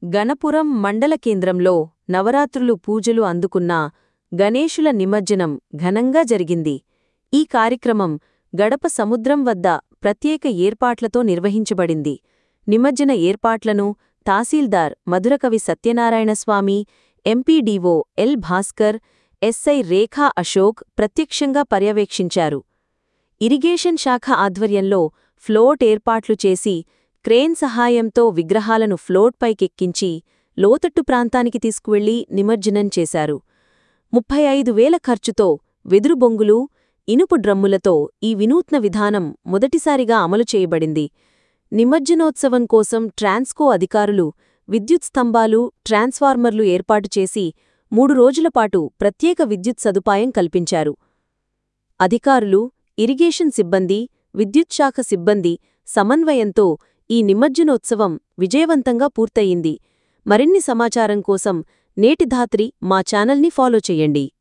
గణపురం మండల కేంద్రంలో నవరాత్రులు పూజలు అందుకున్న గణేశుల నిమజ్జనం ఘనంగా జరిగింది ఈ కార్యక్రమం గడప సముద్రం వద్ద ప్రత్యేక ఏర్పాట్లతో నిర్వహించబడింది నిమజ్జన ఏర్పాట్లను tahsildar Madhurakavi Satyanarayanaswamy MPDO L Bhaskar SI Rekha Ashok ప్రత్యక్షంగా పర్యవేక్షించారు ఇరిగేషన్ శాఖ ఆధ్వర్యంలో ఫ్లోట్ ఏర్పాట్లు చేసి క్రేన్ సహాయంతో విగ్రహాలను ఫ్లోట్ పైకెక్కించి లోతట్టు ప్రాంతానికి తీసుకువెళ్లి నిమజ్జనం చేశారు ముప్పై ఐదు వేల ఖర్చుతో వెదురు బొంగులు ఇనుపు డ్రమ్ములతో ఈ వినూత్న విధానం మొదటిసారిగా అమలు చేయబడింది నిమజ్జనోత్సవం కోసం ట్రాన్స్కో అధికారులు విద్యుత్ స్తంభాలు ట్రాన్స్ఫార్మర్లు ఏర్పాటు చేసి మూడు రోజులపాటు ప్రత్యేక విద్యుత్ సదుపాయం కల్పించారు అధికారులు ఇరిగేషన్ సిబ్బంది విద్యుత్ శాఖ సిబ్బంది సమన్వయంతో ఈ నిమజ్జనోత్సవం విజయవంతంగా పూర్తయింది మరిన్ని సమాచారం కోసం నేటి ధాత్రి మా ఛానల్ని ఫాలో చెయ్యండి